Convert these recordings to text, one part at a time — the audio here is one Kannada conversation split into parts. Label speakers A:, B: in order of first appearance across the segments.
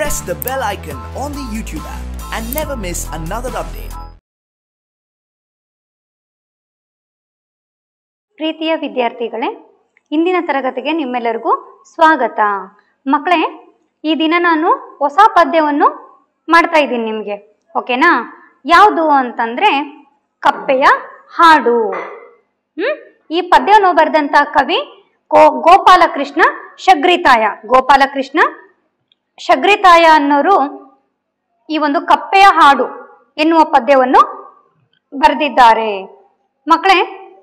A: press the bell icon on the YouTube app and never miss another update.
B: ಪ್ರೀತಿಯ ವಿದ್ಯಾರ್ಥಿಗಳೇ ಇಂದಿನ ತರಗತಿಗೆ ನಿಮ್ಮೆಲ್ಲರಿಗೂ ಸ್ವಾಗತ ಮಕ್ಕಳೇ ಈ ದಿನ ನಾನು ಹೊಸ ಪದ್ಯವನ್ನು ಮಾಡ್ತಾ ಇದ್ದೀನಿ ನಿಮಗೆ ಓಕೆನಾ ಯಾವುದು ಅಂತಂದ್ರೆ ಕಪ್ಪೆಯ ಹಾಡು ಹ್ಮ್ ಈ ಪದ್ಯವನ್ನು ಬರೆದಂತ ಕವಿ ಗೋ ಗೋಪಾಲಕೃಷ್ಣ ಶಗ್ರಿತಾಯ ಗೋಪಾಲಕೃಷ್ಣ ಶಗ್ರಿತಾಯ ಅನ್ನೋರು ಈ ಒಂದು ಕಪ್ಪೆಯ ಹಾಡು ಎನ್ನುವ ಪದ್ಯವನ್ನು ಬರೆದಿದ್ದಾರೆ ಮಕ್ಕಳೇ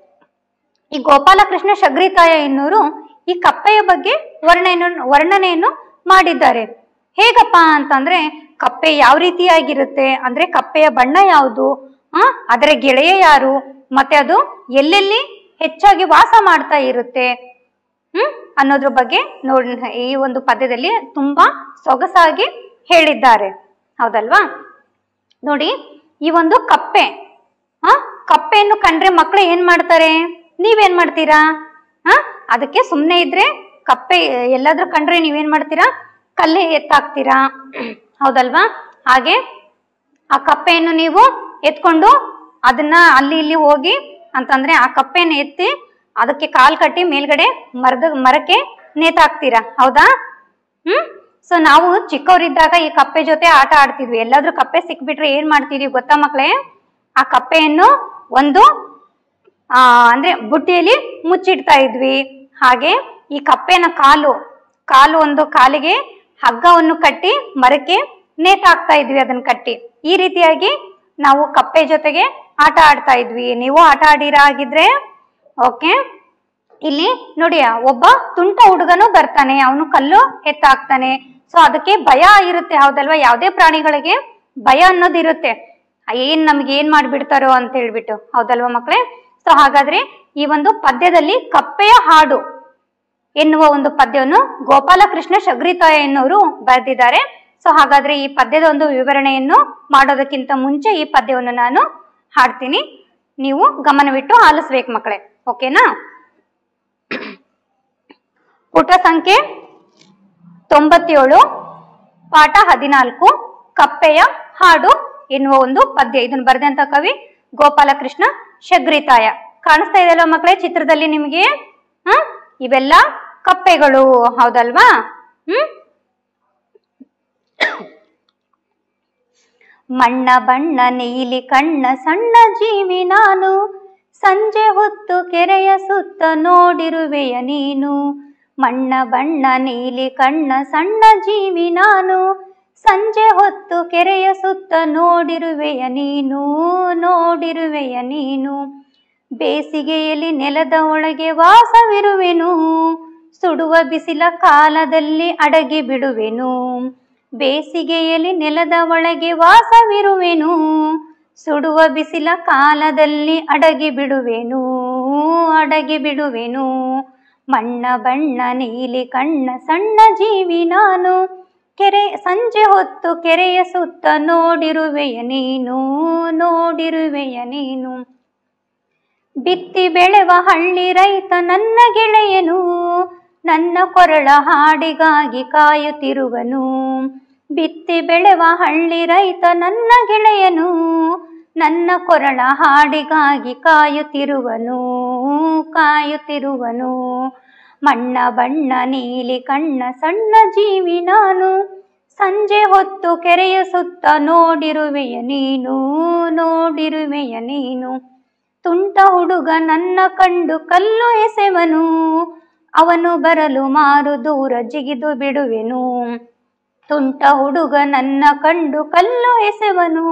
B: ಈ ಗೋಪಾಲಕೃಷ್ಣ ಶಗ್ರಿತಾಯ ಎನ್ನುವರು ಈ ಕಪ್ಪೆಯ ಬಗ್ಗೆ ವರ್ಣನೆಯನ್ನು ವರ್ಣನೆಯನ್ನು ಮಾಡಿದ್ದಾರೆ ಹೇಗಪ್ಪ ಅಂತಂದ್ರೆ ಕಪ್ಪೆ ಯಾವ ರೀತಿಯಾಗಿರುತ್ತೆ ಅಂದ್ರೆ ಕಪ್ಪೆಯ ಬಣ್ಣ ಯಾವುದು ಆ ಅದರ ಗೆಳೆಯ ಯಾರು ಮತ್ತೆ ಅದು ಎಲ್ಲೆಲ್ಲಿ ಹೆಚ್ಚಾಗಿ ವಾಸ ಮಾಡ್ತಾ ಇರುತ್ತೆ ಹ್ಮ್ ಅನ್ನೋದ್ರ ಬಗ್ಗೆ ನೋಡ್ ಈ ಒಂದು ಪದ್ಯದಲ್ಲಿ ತುಂಬಾ ಸೊಗಸಾಗಿ ಹೇಳಿದ್ದಾರೆ ಹೌದಲ್ವಾ ನೋಡಿ ಈ ಒಂದು ಕಪ್ಪೆ ಆ ಕಪ್ಪೆಯನ್ನು ಕಂಡ್ರೆ ಮಕ್ಕಳು ಏನ್ ಮಾಡ್ತಾರೆ ನೀವೇನ್ ಮಾಡ್ತೀರಾ ಆ ಅದಕ್ಕೆ ಸುಮ್ಮನೆ ಇದ್ರೆ ಕಪ್ಪೆ ಎಲ್ಲಾದ್ರೂ ಕಂಡ್ರೆ ನೀವೇನ್ ಮಾಡ್ತೀರಾ ಕಲ್ಲೆ ಎತ್ತಾಕ್ತೀರಾ ಹೌದಲ್ವಾ ಹಾಗೆ ಆ ಕಪ್ಪೆಯನ್ನು ನೀವು ಎತ್ಕೊಂಡು ಅದನ್ನ ಅಲ್ಲಿ ಇಲ್ಲಿ ಹೋಗಿ ಅಂತಂದ್ರೆ ಆ ಕಪ್ಪೆನ ಎತ್ತಿ ಅದಕ್ಕೆ ಕಾಲ್ ಕಟ್ಟಿ ಮೇಲ್ಗಡೆ ಮರದ ಮರಕ್ಕೆ ನೇತಾಕ್ತೀರಾ ಹೌದಾ ಹ್ಮ್ ಸೊ ನಾವು ಚಿಕ್ಕವರಿದ್ದಾಗ ಈ ಕಪ್ಪೆ ಜೊತೆ ಆಟ ಆಡ್ತಿದ್ವಿ ಎಲ್ಲಾದ್ರೂ ಕಪ್ಪೆ ಸಿಕ್ಬಿಟ್ರೆ ಏನ್ ಮಾಡ್ತಿದ್ವಿ ಗೊತ್ತಾ ಮಕ್ಳೇ ಆ ಕಪ್ಪೆಯನ್ನು ಒಂದು ಆ ಅಂದ್ರೆ ಬುಟ್ಟಿಯಲ್ಲಿ ಮುಚ್ಚಿಡ್ತಾ ಇದ್ವಿ ಹಾಗೆ ಈ ಕಪ್ಪೆನ ಕಾಲು ಕಾಲು ಒಂದು ಕಾಲಿಗೆ ಹಗ್ಗವನ್ನು ಕಟ್ಟಿ ಮರಕ್ಕೆ ನೇತಾಕ್ತಾ ಇದ್ವಿ ಅದನ್ನ ಕಟ್ಟಿ ಈ ರೀತಿಯಾಗಿ ನಾವು ಕಪ್ಪೆ ಜೊತೆಗೆ ಆಟ ಆಡ್ತಾ ಇದ್ವಿ ನೀವು ಆಟ ಆಡಿರ ಆಗಿದ್ರೆ ಓಕೆ ಇಲ್ಲಿ ನೋಡಿ ಒಬ್ಬ ತುಂಟ ಹುಡುಗನು ಬರ್ತಾನೆ ಅವನು ಕಲ್ಲು ಎತ್ತಾಕ್ತಾನೆ ಸೊ ಅದಕ್ಕೆ ಭಯ ಇರುತ್ತೆ ಹೌದಲ್ವಾ ಯಾವುದೇ ಪ್ರಾಣಿಗಳಿಗೆ ಭಯ ಅನ್ನೋದು ಇರುತ್ತೆ ಏನ್ ನಮ್ಗೆ ಏನ್ ಮಾಡ್ಬಿಡ್ತಾರೋ ಅಂತ ಹೇಳ್ಬಿಟ್ಟು ಹೌದಲ್ವಾ ಮಕ್ಳೇ ಸೊ ಹಾಗಾದ್ರೆ ಈ ಒಂದು ಪದ್ಯದಲ್ಲಿ ಕಪ್ಪೆಯ ಹಾಡು ಎನ್ನುವ ಒಂದು ಪದ್ಯವನ್ನು ಗೋಪಾಲಕೃಷ್ಣ ಶಗ್ರಿತಾಯ ಎನ್ನುವರು ಬರೆದಿದ್ದಾರೆ ಸೊ ಹಾಗಾದ್ರೆ ಈ ಪದ್ಯದ ಒಂದು ವಿವರಣೆಯನ್ನು ಮಾಡೋದಕ್ಕಿಂತ ಮುಂಚೆ ಈ ಪದ್ಯವನ್ನು ನಾನು ಹಾಡ್ತೀನಿ ನೀವು ಗಮನವಿಟ್ಟು ಆಲಿಸ್ಬೇಕು ಮಕ್ಕಳೇ ಓಕೆನಾ ಪುಟ ಸಂಖ್ಯೆ ತೊಂಬತ್ತೇಳು ಪಾಠ ಹದಿನಾಲ್ಕು ಕಪ್ಪೆಯ ಹಾಡು ಎನ್ನುವ ಒಂದು ಪದ್ಯ ಇದನ್ನು ಬರೆದಂತ ಕವಿ ಗೋಪಾಲಕೃಷ್ಣ ಶಗ್ರಿತಾಯ ಕಾಣಿಸ್ತಾ ಇದೆಯಲ್ವ ಮಕ್ಕಳೇ ಚಿತ್ರದಲ್ಲಿ ನಿಮಗೆ ಹ ಇವೆಲ್ಲ ಕಪ್ಪೆಗಳು ಹೌದಲ್ವಾ ಹ್ಮ್ ಮಣ್ಣ ಬಣ್ಣ ನೀಲಿ ಕಣ್ಣ ಸಣ್ಣ ಜೀವಿ ನಾನು ಸಂಜೆ ಹೊತ್ತು ಕೆರೆಯ ಸುತ್ತ ನೋಡಿರುವೆಯ ನೀನು ಮಣ್ಣ ಬಣ್ಣ ನೀಲಿ ಕಣ್ಣ ಸಣ್ಣ ಜೀವಿ ನಾನು ಸಂಜೆ ಹೊತ್ತು ಕೆರೆಯ ಸುತ್ತ ನೋಡಿರುವೆಯ ನೀನು ನೋಡಿರುವೆಯ ನೀನು ಬೇಸಿಗೆಯಲ್ಲಿ ನೆಲದ ಒಳಗೆ ವಾಸವಿರುವೆನು ಸುಡುವ ಬಿಸಿಲ ಕಾಲದಲ್ಲಿ ಅಡಗಿ ಬಿಡುವೆನು ಬೇಸಿಗೆಯಲ್ಲಿ ನೆಲದ ಒಳಗೆ ವಾಸವಿರುವೆನು ಸುಡುವ ಬಿಸಿಲ ಕಾಲದಲ್ಲಿ ಅಡಗಿ ಬಿಡುವೆನು ಅಡಗಿ ಬಿಡುವೆನು ಮಣ್ಣ ಬಣ್ಣ ನೀಲಿ ಕಣ್ಣ ಸಣ್ಣ ಜೀವಿ ನಾನು ಕೆರೆ ಸಂಜೆ ಹೊತ್ತು ಕೆರೆಯ ಸುತ್ತ ನೋಡಿರುವೆಯ ನೀನು ನೋಡಿರುವೆಯ ನೀನು ಬಿತ್ತಿ ಬೆಳೆವ ಹಳ್ಳಿ ರೈತ ನನ್ನ ಗೆಳೆಯನು ನನ್ನ ಕೊರಳ ಹಾಡಿಗಾಗಿ ಕಾಯುತ್ತಿರುವನು ಬಿತ್ತಿ ಬೆಳೆವ ಹಳ್ಳಿ ರೈತ ನನ್ನ ಗೆಳೆಯನು ನನ್ನ ಕೊರಳ ಹಾಡಿಗಾಗಿ ಕಾಯುತ್ತಿರುವನು ಕಾಯುತ್ತಿರುವನು ಮಣ್ಣ ಬಣ್ಣ ನೀಲಿ ಕಣ್ಣ ಸಣ್ಣ ಜೀವಿ ನಾನು ಸಂಜೆ ಹೊತ್ತು ಕೆರೆಯ ಸುತ್ತ ನೋಡಿರುವೆಯ ನೀನು ನೋಡಿರುವೆಯ ನೀನು ತುಂಟ ಹುಡುಗ ನನ್ನ ಕಂಡು ಕಲ್ಲು ಎಸೆವನು ಅವನು ಬರಲು ಮಾರು ದೂರ ಜಿಗಿದು ಬಿಡುವೆನು ತುಂಟ ಹುಡುಗ ನನ್ನ ಕಂಡು ಕಲ್ಲು ಎಸೆವನು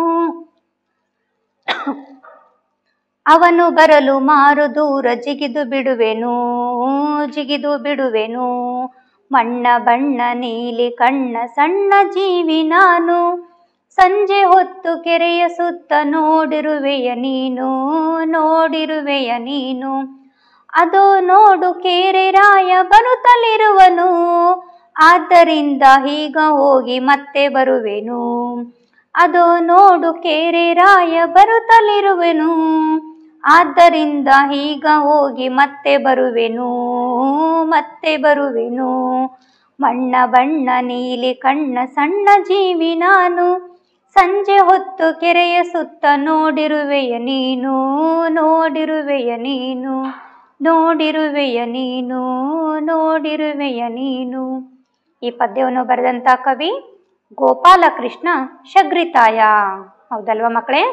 B: ಅವನು ಬರಲು ಮಾರು ದೂರ ಜಿಗಿದು ಬಿಡುವೆನು ಜಿಗಿದು ಬಿಡುವೆನು ಮಣ್ಣ ಬಣ್ಣ ನೀಲಿ ಕಣ್ಣ ಸಣ್ಣ ಜೀವಿ ನಾನು ಸಂಜೆ ಹೊತ್ತು ಕೆರೆಯ ಸುತ್ತ ನೋಡಿರುವೆಯ ನೀನು ನೋಡಿರುವೆಯ ನೀನು ಅದೋ ನೋಡು ಕೇರೆ ರಾಯ ಬರುತ್ತಲಿರುವನು ಆದ್ದರಿಂದ ಈಗ ಹೋಗಿ ಮತ್ತೆ ಬರುವೆನು ಅದೋ ನೋಡು ಕೇರೆ ರಾಯ ಬರುತ್ತಲಿರುವೆನು ಆದ್ದರಿಂದ ಈಗ ಹೋಗಿ ಮತ್ತೆ ಬರುವೆನು ಮತ್ತೆ ಬರುವೆನು ಮಣ್ಣ ಬಣ್ಣ ನೀಲಿ ಕಣ್ಣ ಸಣ್ಣ ಜೀವಿ ನಾನು ಸಂಜೆ ಹೊತ್ತು ಕೆರೆಯ ಸುತ್ತ ನೋಡಿರುವೆಯ ನೀನು ನೋಡಿರುವೆಯ ನೀನು ನೋಡಿರುವೆಯ ನೀನು ನೋಡಿರುವೆಯ ನೀನು ಈ ಪದ್ಯವನ್ನು ಬರೆದಂತ ಕವಿ ಗೋಪಾಲಕೃಷ್ಣ ಶಗ್ರಿತಾಯ ಹೌದಲ್ವಾ ಮಕ್ಕಳೇ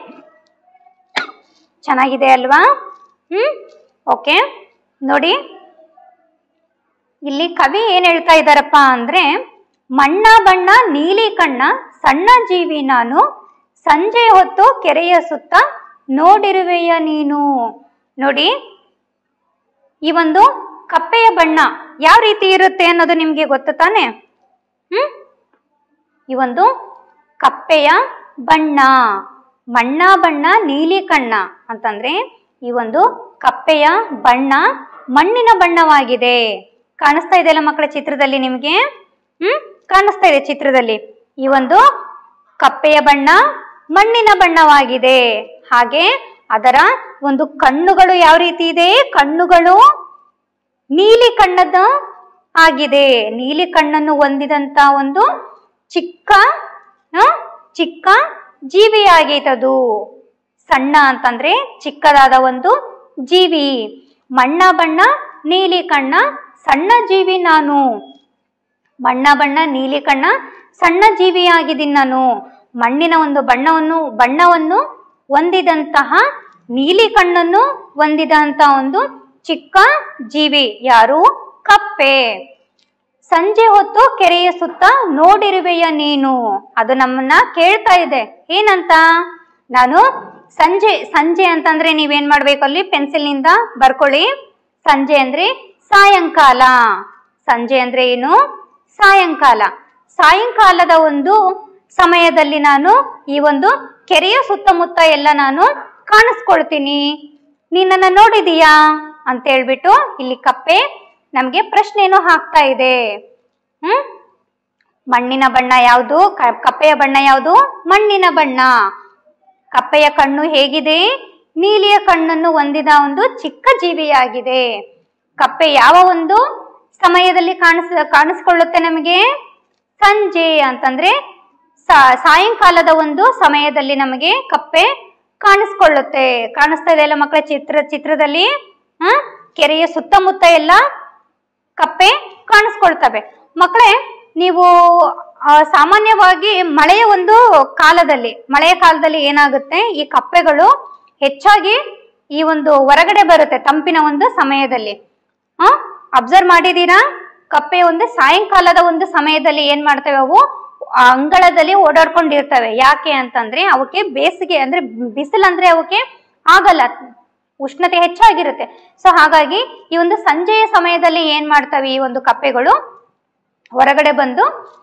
B: ಚೆನ್ನಾಗಿದೆ ಅಲ್ವಾ ಹ್ಮ್ ಓಕೆ ನೋಡಿ ಇಲ್ಲಿ ಕವಿ ಏನ್ ಹೇಳ್ತಾ ಇದ್ದಾರಪ್ಪ ಅಂದ್ರೆ ಮಣ್ಣ ಬಣ್ಣ ನೀಲಿ ಕಣ್ಣ ಸಣ್ಣ ಜೀವಿ ನಾನು ಸಂಜೆ ಹೊತ್ತು ಕೆರೆಯ ಸುತ್ತ ನೋಡಿರುವೆಯ ನೀನು ನೋಡಿ ಈ ಒಂದು ಕಪ್ಪೆಯ ಬಣ್ಣ ಯಾವ ರೀತಿ ಇರುತ್ತೆ ಅನ್ನೋದು ನಿಮ್ಗೆ ಗೊತ್ತು ತಾನೆ ಹ್ಮ್ ಈ ಒಂದು ಕಪ್ಪೆಯ ಬಣ್ಣ ಮಣ್ಣ ಬಣ್ಣ ನೀಲಿ ಕಣ್ಣ ಅಂತಂದ್ರೆ ಈ ಒಂದು ಕಪ್ಪೆಯ ಬಣ್ಣ ಮಣ್ಣಿನ ಬಣ್ಣವಾಗಿದೆ ಕಾಣಿಸ್ತಾ ಇದೆಯಲ್ಲ ಮಕ್ಕಳ ಚಿತ್ರದಲ್ಲಿ ನಿಮ್ಗೆ ಹ್ಮ್ ಕಾಣಿಸ್ತಾ ಇದೆ ಚಿತ್ರದಲ್ಲಿ ಈ ಒಂದು ಕಪ್ಪೆಯ ಬಣ್ಣ ಮಣ್ಣಿನ ಬಣ್ಣವಾಗಿದೆ ಹಾಗೆ ಅದರ ಒಂದು ಕಣ್ಣುಗಳು ಯಾವ ರೀತಿ ಇದೆ ಕಣ್ಣುಗಳು ನೀಲಿ ಕಣ್ಣದ ಆಗಿದೆ ನೀಲಿ ಕಣ್ಣನ್ನು ಹೊಂದಿದಂತ ಒಂದು ಚಿಕ್ಕ ಆ, ಚಿಕ್ಕ ಜೀವಿಯಾಗೈತದು ಸಣ್ಣ ಅಂತಂದ್ರೆ ಚಿಕ್ಕದಾದ ಒಂದು ಜೀವಿ ಮಣ್ಣ ಬಣ್ಣ ನೀಲಿ ಕಣ್ಣ ಸಣ್ಣ ಜೀವಿ ನಾನು ಬಣ್ಣ ಬಣ್ಣ ನೀಲಿ ಕಣ್ಣ ಸಣ್ಣ ಜೀವಿಯಾಗಿದ್ದೀನಿ ನಾನು ಮಣ್ಣಿನ ಒಂದು ಬಣ್ಣವನ್ನು ಬಣ್ಣವನ್ನು ಹೊಂದಿದಂತಹ ನೀಲಿ ಕಣ್ಣನ್ನು ಹೊಂದಿದಂತ ಒಂದು ಚಿಕ್ಕ ಜೀವಿ ಯಾರು ಕಪ್ಪೆ ಸಂಜೆ ಹೊತ್ತು ಕೆರೆಯ ಸುತ್ತ ನೋಡಿರುವೆಯ ನೀನು ಅದು ನಮ್ಮನ್ನ ಕೇಳ್ತಾ ಇದೆ ಏನಂತ ನಾನು ಸಂಜೆ ಸಂಜೆ ಅಂತಂದ್ರೆ ನೀವೇನ್ ಮಾಡ್ಬೇಕು ಅಲ್ಲಿ ಪೆನ್ಸಿಲ್ನಿಂದ ಬರ್ಕೊಳ್ಳಿ ಸಂಜೆ ಅಂದ್ರೆ ಸಾಯಂಕಾಲ ಸಂಜೆ ಅಂದ್ರೆ ಏನು ಸಾಯಂಕಾಲ ಸಾಯಂಕಾಲದ ಒಂದು ಸಮಯದಲ್ಲಿ ನಾನು ಈ ಒಂದು ಕೆರೆಯ ಸುತ್ತಮುತ್ತ ಎಲ್ಲ ನಾನು ಕಾಣಿಸ್ಕೊಳ್ತೀನಿ ನೀನನ್ನ ನೋಡಿದೀಯಾ ಅಂತ ಹೇಳ್ಬಿಟ್ಟು ಇಲ್ಲಿ ಕಪ್ಪೆ ನಮ್ಗೆ ಪ್ರಶ್ನೆಯನ್ನು ಹಾಕ್ತಾ ಇದೆ ಹ್ಮ್ ಮಣ್ಣಿನ ಬಣ್ಣ ಯಾವುದು ಕ- ಕಪ್ಪೆಯ ಬಣ್ಣ ಯಾವುದು ಮಣ್ಣಿನ ಬಣ್ಣ ಕಪ್ಪೆಯ ಕಣ್ಣು ಹೇಗಿದೆ ನೀಲಿಯ ಕಣ್ಣನ್ನು ಹೊಂದಿದ ಒಂದು ಚಿಕ್ಕ ಜೀವಿಯಾಗಿದೆ ಕಪ್ಪೆ ಯಾವ ಒಂದು ಸಮಯದಲ್ಲಿ ಕಾಣಿಸ್ ಕಾಣಿಸ್ಕೊಳ್ಳುತ್ತೆ ನಮಗೆ ಸಂಜೆ ಅಂತಂದ್ರೆ ಸಾ- ಸಾಯಂಕಾಲದ ಒಂದು ಸಮಯದಲ್ಲಿ ನಮಗೆ ಕಪ್ಪೆ ಕಾಣಿಸ್ಕೊಳ್ಳುತ್ತೆ ಕಾಣಿಸ್ತಾ ಇದೆ ಅಲ್ಲ ಮಕ್ಕಳ ಚಿತ್ರ ಚಿತ್ರದಲ್ಲಿ ಹ ಕೆರೆಯ ಸುತ್ತಮುತ್ತ ಎಲ್ಲ ಕಪ್ಪೆ ಕಾಣಿಸ್ಕೊಳ್ತವೆ ಮಕ್ಕಳೇ ನೀವು ಆ, ಸಾಮಾನ್ಯವಾಗಿ ಮಳೆಯ ಒಂದು ಕಾಲದಲ್ಲಿ ಮಳೆಯ ಕಾಲದಲ್ಲಿ ಏನಾಗುತ್ತೆ ಈ ಕಪ್ಪೆಗಳು ಹೆಚ್ಚಾಗಿ ಈ ಒಂದು ಹೊರಗಡೆ ಬರುತ್ತೆ ತಂಪಿನ ಒಂದು ಸಮಯದಲ್ಲಿ ಆ ಅಬ್ಸರ್ವ್ ಮಾಡಿದೀರಾ ಕಪ್ಪೆ ಒಂದು ಸಾಯಂಕಾಲದ ಒಂದು ಸಮಯದಲ್ಲಿ ಏನ್ ಮಾಡ್ತವೆ ಅವು ಆ ಅಂಗಳದಲ್ಲಿ ಓಡಾಡ್ಕೊಂಡಿರ್ತವೆ ಯಾಕೆ ಅಂತಂದ್ರೆ ಅವಕ್ಕೆ ಬೇಸಿಗೆ ಅಂದ್ರೆ ಬಿಸಿಲಂದ್ರೆ ಅವಕ್ಕೆ ಆಗಲ್ಲ ಉಷ್ಣತೆ ಹೆಚ್ಚಾಗಿರುತ್ತೆ ಸೊ ಹಾಗಾಗಿ ಈ ಒಂದು ಸಂಜೆಯ ಸಮಯದಲ್ಲಿ ಏನ್ ಮಾಡ್ತವೆ ಈ ಒಂದು ಕಪ್ಪೆಗಳು ಹೊರಗಡೆ ಬಂದು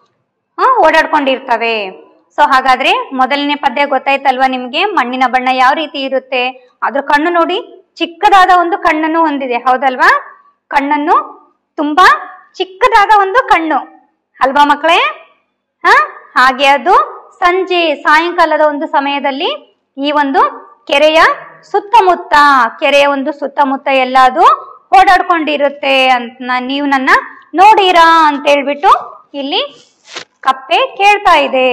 B: ಆ, ಓಡಾಡ್ಕೊಂಡಿರ್ತವೆ ಸೊ ಹಾಗಾದ್ರೆ ಮೊದಲನೇ ಪದ್ಯ ಗೊತ್ತಾಯ್ತಲ್ವಾ ನಿಮ್ಗೆ ಮಣ್ಣಿನ ಬಣ್ಣ ಯಾವ ರೀತಿ ಇರುತ್ತೆ ಅದ್ರ ಕಣ್ಣು ನೋಡಿ ಚಿಕ್ಕದಾದ ಒಂದು ಕಣ್ಣನ್ನು ಹೊಂದಿದೆ ಹೌದಲ್ವಾ ಕಣ್ಣನ್ನು ತುಂಬಾ ಚಿಕ್ಕದಾದ ಒಂದು ಕಣ್ಣು ಅಲ್ವಾ ಮಕ್ಕಳೇ ಹ ಹಾಗೆ ಅದು ಸಂಜೆ ಸಾಯಂಕಾಲದ ಒಂದು ಸಮಯದಲ್ಲಿ ಈ ಒಂದು ಕೆರೆಯ ಸುತ್ತಮುತ್ತ ಕೆರೆಯ ಒಂದು ಸುತ್ತಮುತ್ತ ಎಲ್ಲ ಅದು ಓಡಾಡ್ಕೊಂಡಿರುತ್ತೆ ಅಂತ ನಾ- ನೀವು ನನ್ನ ನೋಡಿರಾ ಅಂತ ಹೇಳ್ಬಿಟ್ಟು ಇಲ್ಲಿ ಕಪ್ಪೆ ಕೇಳ್ತಾ ಇದೆ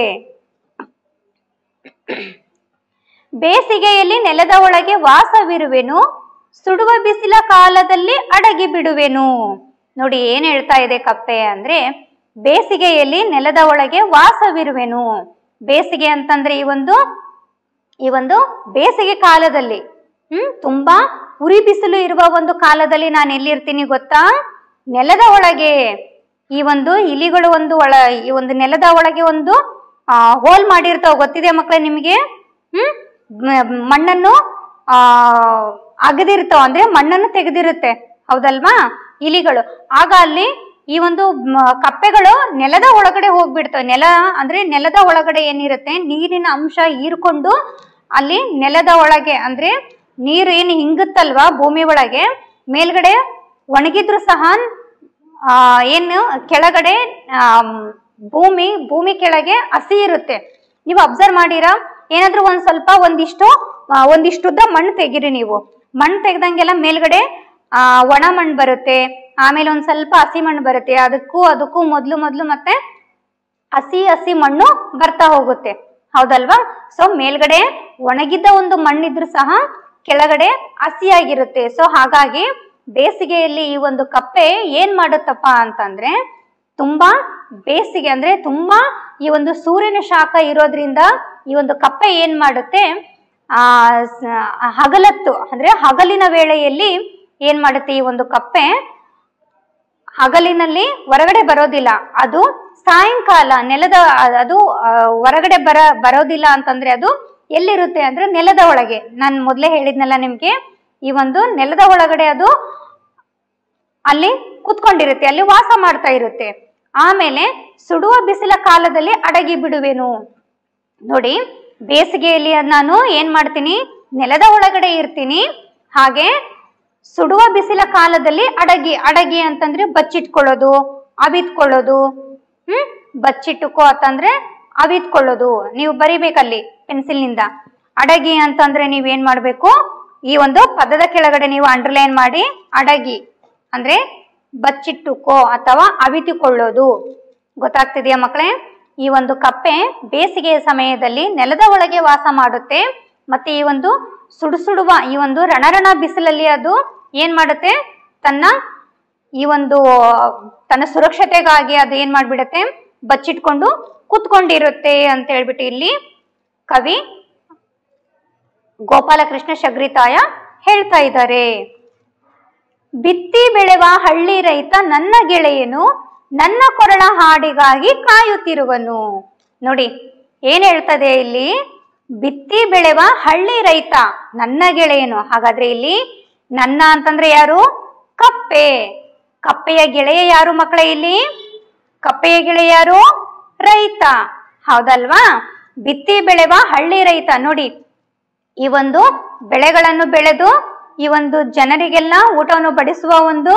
B: ಬೇಸಿಗೆಯಲ್ಲಿ ನೆಲದ ಒಳಗೆ ವಾಸವಿರುವೆನು ಸುಡುವ ಬಿಸಿಲ ಕಾಲದಲ್ಲಿ ಅಡಗಿ ಬಿಡುವೆನು ನೋಡಿ ಏನ್ ಹೇಳ್ತಾ ಇದೆ ಕಪ್ಪೆ ಅಂದ್ರೆ ಬೇಸಿಗೆಯಲ್ಲಿ ನೆಲದ ಒಳಗೆ ವಾಸವಿರುವೆನು ಬೇಸಿಗೆ ಅಂತಂದ್ರೆ ಈ ಒಂದು ಈ ಒಂದು ಬೇಸಿಗೆ ಕಾಲದಲ್ಲಿ ಹ್ಮ್ ತುಂಬಾ ಉರಿ ಬಿಸಿಲು ಇರುವ ಒಂದು ಕಾಲದಲ್ಲಿ ನಾನು ಎಲ್ಲಿರ್ತೀನಿ ಗೊತ್ತಾ ನೆಲದ ಒಳಗೆ ಈ ಒಂದು ಇಲಿಗಳು ಒಂದು ಒಳ ಈ ಒಂದು ನೆಲದ ಒಳಗೆ ಒಂದು ಆ ಹೋಲ್ ಮಾಡಿರ್ತಾವ ಗೊತ್ತಿದೆ ಮಕ್ಕಳೇ ನಿಮಗೆ ಹ್ಮ್ ಮ- ಮಣ್ಣನ್ನು ಆ ಅಗದಿರ್ತಾವ ಅಂದ್ರೆ ಮಣ್ಣನ್ನು ತೆಗೆದಿರುತ್ತೆ ಹೌದಲ್ವಾ ಇಲಿಗಳು ಆಗ ಅಲ್ಲಿ ಈ ಒಂದು ಮ- ಕಪ್ಪೆಗಳು ನೆಲದ ಒಳಗಡೆ ಹೋಗ್ಬಿಡ್ತವೆ ನೆಲ ಅಂದ್ರೆ ನೆಲದ ಒಳಗಡೆ ಏನಿರುತ್ತೆ ನೀರಿನ ಅಂಶ ಹೀರ್ಕೊಂಡು ಅಲ್ಲಿ ನೆಲದ ಒಳಗೆ ಅಂದ್ರೆ ನೀರು ಏನು ಹಿಂಗುತ್ತಲ್ವಾ ಭೂಮಿ ಒಳಗೆ ಮೇಲ್ಗಡೆ ಒಣಗಿದ್ರು ಸಹ ಆ, ಏನು ಕೆಳಗಡೆ ಆಮ್, ಭೂಮಿ ಭೂಮಿ ಕೆಳಗೆ ಹಸಿ ಇರುತ್ತೆ ನೀವು ಅಬ್ಸರ್ವ್ ಮಾಡಿರಾ ಏನಾದ್ರೂ ಒಂದ್ ಸ್ವಲ್ಪ ಒಂದಿಷ್ಟು ಆ, ಒಂದಿಷ್ಟು ಉದ್ದ ಮಣ್ಣು ತೆಗಿರಿ ನೀವು ಮಣ್ಣು ತೆಗ್ದಂಗೆಲ್ಲ ಮೇಲ್ಗಡೆ ಆ, ಒಣ ಮಣ್ಣು ಬರುತ್ತೆ ಆಮೇಲೆ ಒಂದ್ ಸ್ವಲ್ಪ ಹಸಿ ಮಣ್ಣು ಬರುತ್ತೆ ಅದಕ್ಕೂ ಅದಕ್ಕೂ ಮೊದ್ಲು ಮೊದ್ಲು ಮತ್ತೆ ಹಸಿ ಹಸಿ ಮಣ್ಣು ಬರ್ತಾ ಹೋಗುತ್ತೆ ಹೌದಲ್ವಾ ಸೊ ಮೇಲ್ಗಡೆ ಒಣಗಿದ್ದ ಒಂದು ಮಣ್ಣಿದ್ರು ಸಹ ಕೆಳಗಡೆ ಹಸಿಯಾಗಿರುತ್ತೆ ಸೊ ಹಾಗಾಗಿ ಬೇಸಿಗೆಯಲ್ಲಿ ಈ ಒಂದು ಕಪ್ಪೆ ಏನ್ ಮಾಡುತ್ತಪ್ಪ ಅಂತಂದ್ರೆ ತುಂಬಾ ಬೇಸಿಗೆ ಅಂದ್ರೆ ತುಂಬಾ ಈ ಒಂದು ಸೂರ್ಯನ ಶಾಖ ಇರೋದ್ರಿಂದ ಈ ಒಂದು ಕಪ್ಪೆ ಏನ್ ಮಾಡುತ್ತೆ ಆ ಸ- ಹಗಲತ್ತು ಅಂದ್ರೆ ಹಗಲಿನ ವೇಳೆಯಲ್ಲಿ ಏನ್ ಮಾಡುತ್ತೆ ಈ ಒಂದು ಕಪ್ಪೆ ಹಗಲಿನಲ್ಲಿ ಹೊರಗಡೆ ಬರೋದಿಲ್ಲ ಅದು ಸಾಯಂಕಾಲ ನೆಲದ ಅದು ಆ, ಹೊರಗಡೆ ಬರ ಬರೋದಿಲ್ಲ ಅಂತಂದ್ರೆ ಅದು ಎಲ್ಲಿರುತ್ತೆ ಅಂದ್ರೆ ನೆಲದ ಒಳಗೆ ನಾನು ಮೊದಲೇ ಹೇಳಿದ್ನಲ್ಲ ನಿಮ್ಗೆ ಈ ಒಂದು ನೆಲದ ಒಳಗಡೆ ಅದು ಅಲ್ಲಿ ಕುತ್ಕೊಂಡಿರುತ್ತೆ ಅಲ್ಲಿ ವಾಸ ಮಾಡ್ತಾ ಇರುತ್ತೆ ಆಮೇಲೆ ಸುಡುವ ಬಿಸಿಲ ಕಾಲದಲ್ಲಿ ಅಡಗಿ ಬಿಡುವೆನು ನೋಡಿ ಬೇಸಿಗೆಯಲ್ಲಿ ಅದ್ ನಾನು ಏನ್ ಮಾಡ್ತೀನಿ ನೆಲದ ಒಳಗಡೆ ಇರ್ತೀನಿ ಹಾಗೆ ಸುಡುವ ಬಿಸಿಲ ಕಾಲದಲ್ಲಿ ಅಡಗಿ ಅಡಗಿ ಅಂತಂದ್ರೆ ಬಚ್ಚಿಟ್ಕೊಳ್ಳೋದು ಅವಿತ್ಕೊಳ್ಳೋದು ಹ್ಮ್ ಬಚ್ಚಿಟ್ಟುಕೋ ಅಂತಂದ್ರೆ ಅವಿತ್ಕೊಳ್ಳೋದು ನೀವು ಬರಿಬೇಕಲ್ಲಿ ಪೆನ್ಸಿಲ್ನಿಂದ ಅಡಗಿ ಅಂತಂದ್ರೆ ನೀವೇನ್ ಮಾಡ್ಬೇಕು ಈ ಒಂದು ಪದದ ಕೆಳಗಡೆ ನೀವು ಅಂಡರ್ಲೈನ್ ಮಾಡಿ ಅಡಗಿ ಅಂದ್ರೆ ಬಚ್ಚಿಟ್ಟುಕೋ ಅಥವಾ ಅವಿತುಕೊಳ್ಳೋದು ಗೊತ್ತಾಗ್ತಿದೆಯಾ ಮಕ್ಕಳೇ ಈ ಒಂದು ಕಪ್ಪೆ ಬೇಸಿಗೆಯ ಸಮಯದಲ್ಲಿ ನೆಲದ ಒಳಗೆ ವಾಸ ಮಾಡುತ್ತೆ ಮತ್ತೆ ಈ ಒಂದು ಸುಡು ಸುಡುವ ಈ ಒಂದು ರಣರಣ ಬಿಸಿಲಲ್ಲಿ ಅದು ಏನ್ ಮಾಡುತ್ತೆ ತನ್ನ ಈ ಒಂದು ತನ್ನ ಸುರಕ್ಷತೆಗಾಗಿ ಅದು ಏನ್ ಮಾಡ್ಬಿಡತ್ತೆ ಬಚ್ಚಿಟ್ಕೊಂಡು ಕೂತ್ಕೊಂಡಿರುತ್ತೆ ಅಂತ ಹೇಳ್ಬಿಟ್ಟು ಇಲ್ಲಿ ಕವಿ ಗೋಪಾಲಕೃಷ್ಣ ಶಗ್ರಿತಾಯ ಹೇಳ್ತಾ ಇದ್ದಾರೆ ಬಿತ್ತಿ ಬೆಳೆವ ಹಳ್ಳಿ ರೈತ ನನ್ನ ಗೆಳೆಯನು ನನ್ನ ಕೊರಳ ಹಾಡಿಗಾಗಿ ಕಾಯುತ್ತಿರುವನು ನೋಡಿ ಏನ್ ಹೇಳ್ತದೆ ಇಲ್ಲಿ ಬಿತ್ತಿ ಬೆಳೆವ ಹಳ್ಳಿ ರೈತ ನನ್ನ ಗೆಳೆಯನು ಹಾಗಾದ್ರೆ ಇಲ್ಲಿ ನನ್ನ ಅಂತಂದ್ರೆ ಯಾರು ಕಪ್ಪೆ ಕಪ್ಪೆಯ ಗೆಳೆಯ ಯಾರು ಮಕ್ಕಳೇ ಇಲ್ಲಿ ಕಪ್ಪೆಯ ಗೆಳೆಯ ಯಾರು ರೈತ ಹೌದಲ್ವಾ ಬಿತ್ತಿ ಬೆಳೆವ ಹಳ್ಳಿ ರೈತ ನೋಡಿ ಈ ಒಂದು ಬೆಳೆಗಳನ್ನು ಬೆಳೆದು ಈ ಒಂದು ಜನರಿಗೆಲ್ಲ ಊಟವನ್ನು ಬಡಿಸುವ ಒಂದು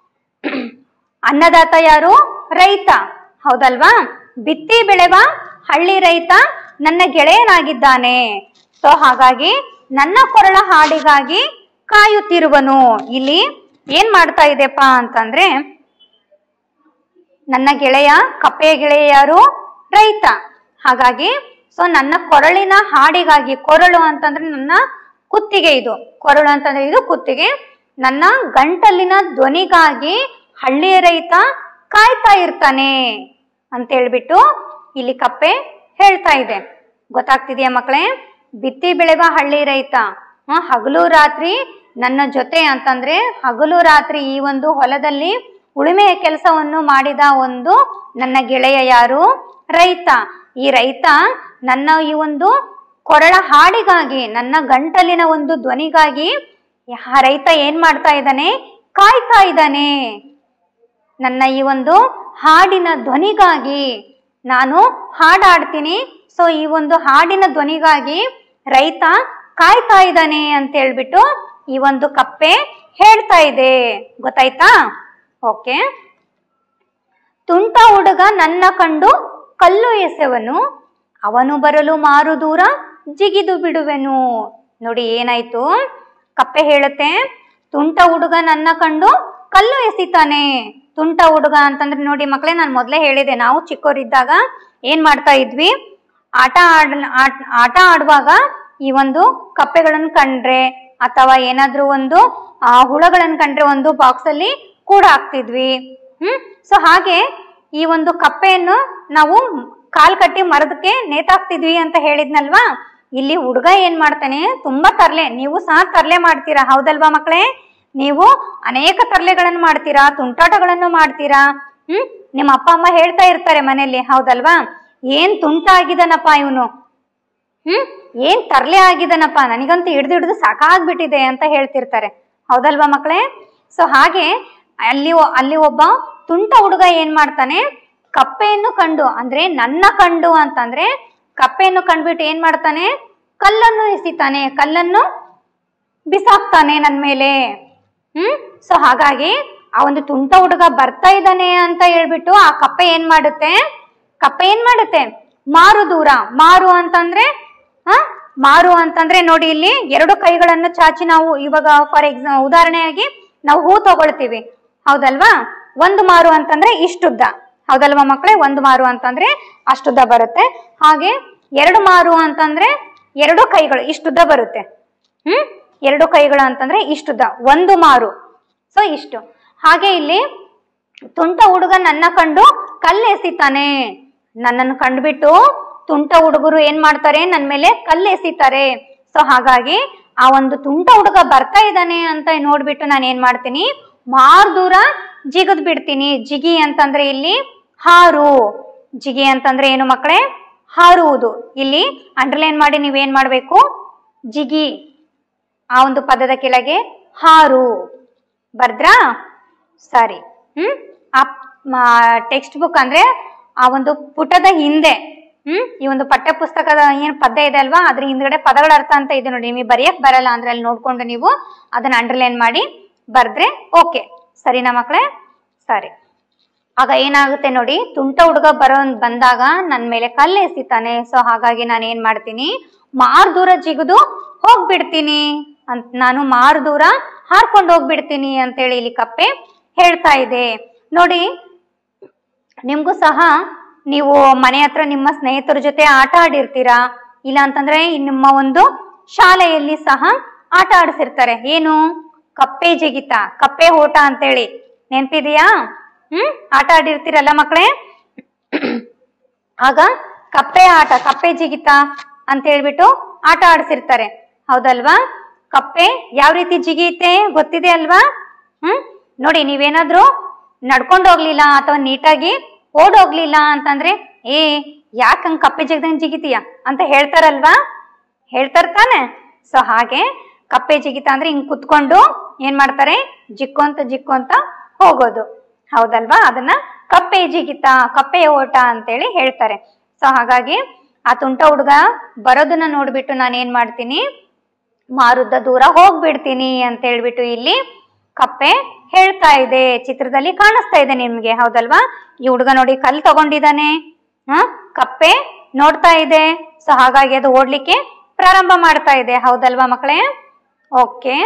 B: ಅನ್ನದಾತ ಯಾರು ರೈತ ಹೌದಲ್ವಾ ಬಿತ್ತಿ ಬೆಳೆವ ಹಳ್ಳಿ ರೈತ ನನ್ನ ಗೆಳೆಯನಾಗಿದ್ದಾನೆ ಸೊ ಹಾಗಾಗಿ ನನ್ನ ಕೊರಳ ಹಾಡಿಗಾಗಿ ಕಾಯುತ್ತಿರುವನು ಇಲ್ಲಿ ಏನ್ ಮಾಡ್ತಾ ಇದೆಪ್ಪ ಅಂತಂದ್ರೆ ನನ್ನ ಗೆಳೆಯ ಕಪ್ಪೆಯ ಗೆಳೆಯ ಯಾರು ರೈತ ಹಾಗಾಗಿ ಸೊ ನನ್ನ ಕೊರಳಿನ ಹಾಡಿಗಾಗಿ ಕೊರಳು ಅಂತಂದ್ರೆ ನನ್ನ ಕುತ್ತಿಗೆ ಇದು ಕೊರಳು ಅಂತಂದ್ರೆ ಇದು ಕುತ್ತಿಗೆ ನನ್ನ ಗಂಟಲಿನ ಧ್ವನಿಗಾಗಿ ಹಳ್ಳಿಯ ರೈತ ಕಾಯ್ತಾ ಇರ್ತಾನೆ ಅಂತ ಹೇಳ್ಬಿಟ್ಟು ಇಲ್ಲಿ ಕಪ್ಪೆ ಹೇಳ್ತಾ ಇದೆ ಗೊತ್ತಾಗ್ತಿದೆಯಾ ಮಕ್ಕಳೇ ಬಿತ್ತಿ ಬೆಳೆವ ಹಳ್ಳಿ ರೈತ ಹ, ಹಗಲು ರಾತ್ರಿ ನನ್ನ ಜೊತೆ ಅಂತಂದ್ರೆ ಹಗಲು ರಾತ್ರಿ ಈ ಒಂದು ಹೊಲದಲ್ಲಿ ಉಳುಮೆಯ ಕೆಲಸವನ್ನು ಮಾಡಿದ ಒಂದು ನನ್ನ ಗೆಳೆಯ ಯಾರು ರೈತ ಈ ರೈತ ನನ್ನ ಈ ಒಂದು ಕೊರಳ ಹಾಡಿಗಾಗಿ ನನ್ನ ಗಂಟಲಿನ ಒಂದು ಧ್ವನಿಗಾಗಿ ಆ ರೈತ ಏನ್ ಮಾಡ್ತಾ ಇದ್ದಾನೆ ಕಾಯ್ತಾ ಇದ್ದಾನೆ ನನ್ನ ಈ ಒಂದು ಹಾಡಿನ ಧ್ವನಿಗಾಗಿ ನಾನು ಹಾಡಾಡ್ತೀನಿ ಸೊ ಈ ಒಂದು ಹಾಡಿನ ಧ್ವನಿಗಾಗಿ ರೈತ ಕಾಯ್ತಾ ಇದ್ದಾನೆ ಅಂತ ಹೇಳ್ಬಿಟ್ಟು ಈ ಒಂದು ಕಪ್ಪೆ ಹೇಳ್ತಾ ಇದೆ ಗೊತ್ತಾಯ್ತಾ ಓಕೆ ತುಂಟ ಹುಡುಗ ನನ್ನ ಕಂಡು ಕಲ್ಲು ಎಸೆವನು ಅವನು ಬರಲು ಮಾರು ದೂರ ಜಿಗಿದು ಬಿಡುವೆನು ನೋಡಿ ಏನಾಯ್ತು ಕಪ್ಪೆ ಹೇಳುತ್ತೆ ತುಂಟ ಹುಡುಗ ನನ್ನ ಕಂಡು ಕಲ್ಲು ಎಸಿತಾನೆ ತುಂಟ ಹುಡುಗ ಅಂತಂದ್ರೆ ನೋಡಿ ಮಕ್ಕಳೇ ನಾನು ಮೊದಲೇ ಹೇಳಿದೆ ನಾವು ಚಿಕ್ಕವರಿದ್ದಾಗ ಏನ್ ಮಾಡ್ತಾ ಇದ್ವಿ ಆಟ ಆಡ್ ಆಟ್- ಆಟ ಆಡುವಾಗ ಈ ಒಂದು ಕಪ್ಪೆಗಳನ್ನು ಕಂಡ್ರೆ ಅಥವಾ ಏನಾದ್ರೂ ಒಂದು ಆ, ಹುಳಗಳನ್ನು ಕಂಡ್ರೆ ಒಂದು ಬಾಕ್ಸ್ ಅಲ್ಲಿ ಕೂಡ ಹಾಕ್ತಿದ್ವಿ ಹ್ಮ್ ಸೊ ಹಾಗೆ ಈ ಒಂದು ಕಪ್ಪೆಯನ್ನು ನಾವು ಕಾಲ್ ಕಟ್ಟಿ ಮರದಕ್ಕೆ ನೇತಾಕ್ತಿದ್ವಿ ಅಂತ ಹೇಳಿದ್ನಲ್ವಾ ಇಲ್ಲಿ ಹುಡುಗ ಏನ್ ಮಾಡ್ತಾನೆ ತುಂಬಾ ತರ್ಲೆ ನೀವು ಸಹ ತರ್ಲೆ ಮಾಡ್ತೀರಾ ಹೌದಲ್ವಾ ಮಕ್ಕಳೇ ನೀವು ಅನೇಕ ತರ್ಲೆಗಳನ್ನು ಮಾಡ್ತೀರಾ ತುಂಟಾಟಗಳನ್ನು ಮಾಡ್ತೀರಾ ಹ್ಮ್ ನಿಮ್ಮ ಅಪ್ಪ ಅಮ್ಮ ಹೇಳ್ತಾ ಇರ್ತಾರೆ ಮನೆಯಲ್ಲಿ ಹೌದಲ್ವಾ ಏನ್ ತುಂಟ ಆಗಿದಾನಪ್ಪ ಇವನು ಹ್ಮ್ ಏನ್ ತರ್ಲೆ ಆಗಿದನಪ್ಪ ನನಗಂತೂ ಹಿಡ್ದು ಹಿಡ್ದು ಸಾಕಾಗ್ಬಿಟ್ಟಿದೆ ಅಂತ ಹೇಳ್ತಿರ್ತಾರೆ ಹೌದಲ್ವಾ ಮಕ್ಕಳೇ ಸೊ ಹಾಗೆ ಅಲ್ಲಿ ಒ- ಅಲ್ಲಿ ಒಬ್ಬ ತುಂಟ ಹುಡುಗ ಏನ್ ಮಾಡ್ತಾನೆ ಕಪ್ಪೆಯನ್ನು ಕಂಡು ಅಂದ್ರೆ ನನ್ನ ಕಂಡು ಅಂತಂದ್ರೆ ಕಪ್ಪೆಯನ್ನು ಕಂಡ್ಬಿಟ್ಟು ಏನ್ ಮಾಡ್ತಾನೆ ಕಲ್ಲನ್ನು ಎಸಿತಾನೆ ಕಲ್ಲನ್ನು ಬಿಸಾಕ್ತಾನೆ ನನ್ ಮೇಲೆ ಹ್ಮ್ ಸೊ ಹಾಗಾಗಿ ಆ ಒಂದು ತುಂಟ ಹುಡುಗ ಬರ್ತಾ ಇದ್ದಾನೆ ಅಂತ ಹೇಳ್ಬಿಟ್ಟು ಆ ಕಪ್ಪೆ ಏನ್ ಮಾಡುತ್ತೆ ಕಪ್ಪೆ ಏನ್ ಮಾಡುತ್ತೆ ಮಾರು ದೂರ ಮಾರು ಅಂತಂದ್ರೆ ಹ ಮಾರು ಅಂತಂದ್ರೆ ನೋಡಿ ಇಲ್ಲಿ ಎರಡು ಕೈಗಳನ್ನು ಚಾಚಿ ನಾವು ಇವಾಗ ಫಾರ್ ಎಕ್ಸಾ ಉದಾಹರಣೆಯಾಗಿ ನಾವು ಹೂ ತಗೊಳ್ತೀವಿ ಹೌದಲ್ವಾ ಒಂದು ಮಾರು ಅಂತಂದ್ರೆ ಇಷ್ಟುದ್ದ ಹೌದಲ್ವಾ ಮಕ್ಕಳೇ ಒಂದು ಮಾರು ಅಂತಂದ್ರೆ ಅಷ್ಟುದ್ದ ಬರುತ್ತೆ ಹಾಗೆ ಎರಡು ಮಾರು ಅಂತಂದ್ರೆ ಎರಡು ಕೈಗಳು ಇಷ್ಟುದ್ದ ಬರುತ್ತೆ ಹ್ಮ್ ಎರಡು ಕೈಗಳು ಅಂತಂದ್ರೆ ಇಷ್ಟುದ್ದ ಒಂದು ಮಾರು ಸೊ ಇಷ್ಟು ಹಾಗೆ ಇಲ್ಲಿ ತುಂಟ ಹುಡುಗ ನನ್ನ ಕಂಡು ಕಲ್ಲೆಸಿತಾನೆ ನನ್ನನ್ನು ಕಂಡುಬಿಟ್ಟು ತುಂಟ ಹುಡುಗರು ಏನ್ ಮಾಡ್ತಾರೆ ನನ್ನ ಮೇಲೆ ಕಲ್ಲೆಸಿತಾರೆ ಸೊ ಹಾಗಾಗಿ ಆ ಒಂದು ತುಂಟ ಹುಡುಗ ಬರ್ತಾ ಇದ್ದಾನೆ ಅಂತ ನೋಡ್ಬಿಟ್ಟು ನಾನು ಏನ್ ಮಾಡ್ತೀನಿ ಮಾರ್ ದೂರ ಜಿಗದ್ ಬಿಡ್ತೀನಿ ಜಿಗಿ ಅಂತಂದ್ರೆ ಇಲ್ಲಿ ಹಾರು ಜಿಗಿ ಅಂತಂದ್ರೆ ಏನು ಮಕ್ಕಳೇ ಹಾರುವುದು ಇಲ್ಲಿ ಅಂಡರ್ಲೈನ್ ಮಾಡಿ ನೀವೇನ್ ಮಾಡ್ಬೇಕು ಜಿಗಿ ಆ ಒಂದು ಪದದ ಕೆಳಗೆ ಹಾರು ಬರ್ದ್ರಾ ಸರಿ ಹ್ಮ್ ಆ ಟೆಕ್ಸ್ಟ್ ಬುಕ್ ಅಂದ್ರೆ ಆ ಒಂದು ಪುಟದ ಹಿಂದೆ ಹ್ಮ್ ಈ ಒಂದು ಪಠ್ಯ ಪುಸ್ತಕದ ಏನ್ ಪದ್ಯ ಇದೆ ಅಲ್ವಾ ಅದ್ರ ಹಿಂದ್ಗಡೆ ಪದಗಳ ಅರ್ಥ ಅಂತ ಇದೆ ನೋಡಿ ನಿಮಗೆ ಬರೆಯಕ್ ಬರಲ್ಲ ಅಂದ್ರೆ ಅಲ್ಲಿ ನೋಡ್ಕೊಂಡು ನೀವು ಅದನ್ನ ಅಂಡರ್ಲೈನ್ ಮಾಡಿ ಬರ್ದ್ರೆ ಓಕೆ ಸರಿನಾ ಮಕ್ಕಳೇ ಸರಿ ಆಗ ಏನಾಗುತ್ತೆ ನೋಡಿ ತುಂಟ ಹುಡುಗ ಬರೋ ಬಂದಾಗ ನನ್ನ ಮೇಲೆ ಕಲ್ಲು ಎಸಿತಾನೆ ಸೊ ಹಾಗಾಗಿ ನಾನು ಏನ್ ಮಾಡ್ತೀನಿ ಮಾರ್ ದೂರ ಜಿಗಿದು ಹೋಗ್ಬಿಡ್ತೀನಿ ಅಂತ ನಾನು ಮಾರು ದೂರ ಹಾರ್ಕೊಂಡು ಹೋಗ್ಬಿಡ್ತೀನಿ ಅಂತೇಳಿ ಇಲ್ಲಿ ಕಪ್ಪೆ ಹೇಳ್ತಾ ಇದೆ ನೋಡಿ ನಿಮ್ಗೂ ಸಹ ನೀವು ಮನೆ ಹತ್ರ ನಿಮ್ಮ ಸ್ನೇಹಿತರ ಜೊತೆ ಆಟ ಆಡಿರ್ತೀರಾ ಇಲ್ಲ ಅಂತಂದ್ರೆ ಈ ನಿಮ್ಮ ಒಂದು ಶಾಲೆಯಲ್ಲಿ ಸಹ ಆಟ ಆಡಿಸಿರ್ತಾರೆ ಏನು ಕಪ್ಪೆ ಜಿಗಿತ ಕಪ್ಪೆ ಓಟ ಅಂತೇಳಿ ನೆನ್ಪಿದೆಯಾ ಹ್ಮ್ ಆಟ ಆಡಿರ್ತೀರಲ್ಲ ಮಕ್ಕಳೇ ಆಗ ಕಪ್ಪೆ ಆಟ ಕಪ್ಪೆ ಜಿಗಿತ ಅಂತ ಹೇಳ್ಬಿಟ್ಟು ಆಟ ಆಡಿಸಿರ್ತಾರೆ ಹೌದಲ್ವಾ ಕಪ್ಪೆ ಯಾವ ರೀತಿ ಜಿಗಿಯುತ್ತೆ ಗೊತ್ತಿದೆ ಅಲ್ವಾ ಹ್ಮ್ ನೋಡಿ ನೀವೇನಾದ್ರೂ ನಡ್ಕೊಂಡು ಹೋಗ್ಲಿಲ್ಲ ಅಥವಾ ನೀಟಾಗಿ ಓಡೋಗ್ಲಿಲ್ಲ ಅಂತಂದ್ರೆ ಏ ಯಾಕಂಗ್ ಕಪ್ಪೆ ಜಿಗ್ದಂಗ್ ಜಿಗಿತೀಯ ಅಂತ ಹೇಳ್ತಾರಲ್ವಾ ಹೇಳ್ತಾರ ತಾನೆ ಸೊ ಹಾಗೆ ಕಪ್ಪೆ ಜಿಗಿತ ಅಂದ್ರೆ ಹಿಂಗ್ ಕುತ್ಕೊಂಡು ಏನ್ ಮಾಡ್ತಾರೆ ಜಿಕ್ಕೊಂತ ಜಿಕ್ಕೊಂತ ಹೋಗೋದು ಹೌದಲ್ವಾ ಅದನ್ನ ಕಪ್ಪೆ ಜಿಗಿತ ಕಪ್ಪೆ ಓಟ ಅಂತೇಳಿ ಹೇಳ್ತಾರೆ ಸೊ ಹಾಗಾಗಿ ಆ ತುಂಟ ಹುಡುಗ ಬರೋದನ್ನ ನೋಡ್ಬಿಟ್ಟು ನಾನು ಏನ್ ಮಾಡ್ತೀನಿ ಮಾರುದ್ದ ದೂರ ಹೋಗ್ಬಿಡ್ತೀನಿ ಅಂತ ಹೇಳ್ಬಿಟ್ಟು ಇಲ್ಲಿ ಕಪ್ಪೆ ಹೇಳ್ತಾ ಇದೆ ಚಿತ್ರದಲ್ಲಿ ಕಾಣಿಸ್ತಾ ಇದೆ ನಿಮ್ಗೆ ಹೌದಲ್ವಾ ಈ ಹುಡುಗ ನೋಡಿ ಕಲ್ಲು ತಗೊಂಡಿದ್ದಾನೆ ಹ ಕಪ್ಪೆ ನೋಡ್ತಾ ಇದೆ ಸೊ ಹಾಗಾಗಿ ಅದು ಓಡ್ಲಿಕ್ಕೆ ಪ್ರಾರಂಭ ಮಾಡ್ತಾ ಇದೆ ಹೌದಲ್ವಾ ಮಕ್ಕಳೇ ಓಕೆ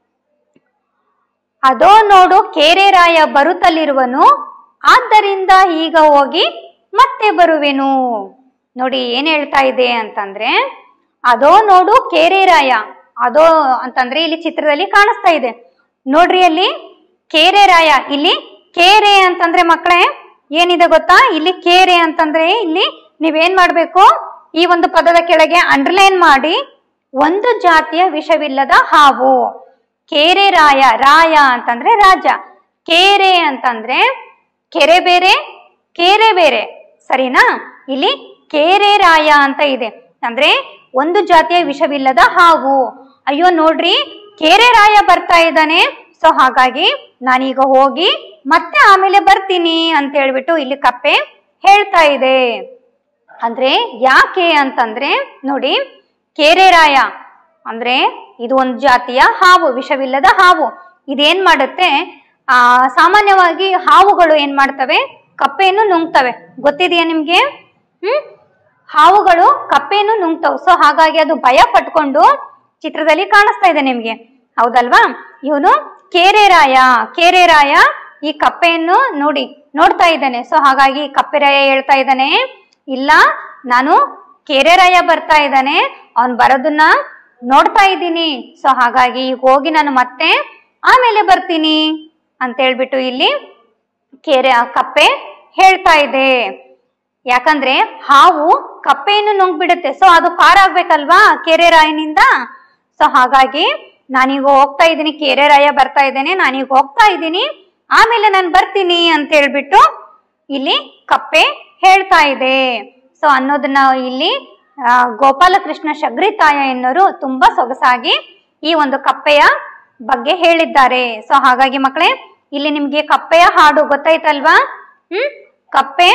B: ಅದೋ ನೋಡು ಕೇರೆರಾಯ ಬರುತ್ತಲಿರುವನು ಆದ್ದರಿಂದ ಈಗ ಹೋಗಿ ಮತ್ತೆ ಬರುವೆನು ನೋಡಿ ಏನ್ ಹೇಳ್ತಾ ಇದೆ ಅಂತಂದ್ರೆ ಅದೋ ನೋಡು ಕೇರೆರಾಯ ಅದೋ ಅಂತಂದ್ರೆ ಇಲ್ಲಿ ಚಿತ್ರದಲ್ಲಿ ಕಾಣಿಸ್ತಾ ಇದೆ ನೋಡ್ರಿ ಅಲ್ಲಿ ಕೇರೆರಾಯ ಇಲ್ಲಿ ಕೇರೆ ಅಂತಂದ್ರೆ ಮಕ್ಕಳೇ ಏನಿದೆ ಗೊತ್ತಾ ಇಲ್ಲಿ ಕೇರೆ ಅಂತಂದ್ರೆ ಇಲ್ಲಿ ನೀವೇನ್ ಮಾಡ್ಬೇಕು ಈ ಒಂದು ಪದದ ಕೆಳಗೆ ಅಂಡರ್ಲೈನ್ ಮಾಡಿ ಒಂದು ಜಾತಿಯ ವಿಷವಿಲ್ಲದ ಹಾವು ಕೇರೆ ರಾಯ ರಾಯ ಅಂತಂದ್ರೆ ರಾಜ ಕೇರೆ ಅಂತಂದ್ರೆ ಕೆರೆ ಬೇರೆ ಕೇರೆ ಬೇರೆ ಸರಿನಾ ಇಲ್ಲಿ ಕೇರೆ ರಾಯ ಅಂತ ಇದೆ ಅಂದ್ರೆ ಒಂದು ಜಾತಿಯ ವಿಷವಿಲ್ಲದ ಹಾವು ಅಯ್ಯೋ ನೋಡ್ರಿ ಕೇರೆ ರಾಯ ಬರ್ತಾ ಇದ್ದಾನೆ ಸೊ ಹಾಗಾಗಿ ನಾನೀಗ ಹೋಗಿ ಮತ್ತೆ ಆಮೇಲೆ ಬರ್ತೀನಿ ಅಂತ ಹೇಳ್ಬಿಟ್ಟು ಇಲ್ಲಿ ಕಪ್ಪೆ ಹೇಳ್ತಾ ಇದೆ ಅಂದ್ರೆ ಯಾಕೆ ಅಂತಂದ್ರೆ ನೋಡಿ ಕೇರೆರಾಯ ಅಂದ್ರೆ ಇದು ಒಂದು ಜಾತಿಯ ಹಾವು ವಿಷವಿಲ್ಲದ ಹಾವು ಇದೇನ್ ಮಾಡುತ್ತೆ ಆ ಸಾಮಾನ್ಯವಾಗಿ ಹಾವುಗಳು ಏನ್ ಮಾಡ್ತವೆ ಕಪ್ಪೆಯನ್ನು ನುಂಗ್ತವೆ ಗೊತ್ತಿದೆಯಾ ನಿಮ್ಗೆ ಹ್ಮ್ ಹಾವುಗಳು ಕಪ್ಪೆಯನ್ನು ನುಂಗ್ತವೆ ಸೊ ಹಾಗಾಗಿ ಅದು ಭಯ ಪಟ್ಕೊಂಡು ಚಿತ್ರದಲ್ಲಿ ಕಾಣಿಸ್ತಾ ಇದೆ ನಿಮ್ಗೆ ಹೌದಲ್ವಾ ಇವನು ಕೇರೆರಾಯ ಕೇರೆರಾಯ ಈ ಕಪ್ಪೆಯನ್ನು ನೋಡಿ ನೋಡ್ತಾ ಇದ್ದಾನೆ ಸೊ ಹಾಗಾಗಿ ಕಪ್ಪೆರಾಯ ಹೇಳ್ತಾ ಇದ್ದಾನೆ ಇಲ್ಲ ನಾನು ಕೇರೆರಾಯ ಬರ್ತಾ ಇದ್ದಾನೆ ಅವನ್ ಬರೋದನ್ನ ನೋಡ್ತಾ ಇದ್ದೀನಿ ಸೊ ಹಾಗಾಗಿ ಈಗ ಹೋಗಿ ನಾನು ಮತ್ತೆ ಆಮೇಲೆ ಬರ್ತೀನಿ ಅಂತ ಹೇಳ್ಬಿಟ್ಟು ಇಲ್ಲಿ ಕೆರೆ ಆ ಕಪ್ಪೆ ಹೇಳ್ತಾ ಇದೆ ಯಾಕಂದ್ರೆ ಹಾವು ಕಪ್ಪೆಯನ್ನು ನುಂಗ್ಬಿಡುತ್ತೆ ಸೊ ಅದು ಪಾರಾಗ್ಬೇಕಲ್ವಾ ಕೆರೆ ರಾಯನಿಂದ ಸೊ ಹಾಗಾಗಿ ನಾನೀಗ ಹೋಗ್ತಾ ಇದ್ದೀನಿ ಕೆರೆ ರಾಯ ಬರ್ತಾ ಇದ್ದೇನೆ ನಾನೀಗ ಹೋಗ್ತಾ ಇದ್ದೀನಿ ಆಮೇಲೆ ನಾನು ಬರ್ತೀನಿ ಅಂತ ಹೇಳ್ಬಿಟ್ಟು ಇಲ್ಲಿ ಕಪ್ಪೆ ಹೇಳ್ತಾ ಇದೆ ಸೊ ಅನ್ನೋದನ್ನ ಇಲ್ಲಿ ಆ, ಗೋಪಾಲಕೃಷ್ಣ ಶಗ್ರಿತಾಯ ಎನ್ನೋರು ತುಂಬಾ ಸೊಗಸಾಗಿ ಈ ಒಂದು ಕಪ್ಪೆಯ ಬಗ್ಗೆ ಹೇಳಿದ್ದಾರೆ ಸೊ ಹಾಗಾಗಿ ಮಕ್ಕಳೇ ಇಲ್ಲಿ ನಿಮ್ಗೆ ಕಪ್ಪೆಯ ಹಾಡು ಗೊತ್ತಾಯ್ತಲ್ವಾ ಹ್ಮ್ ಕಪ್ಪೆ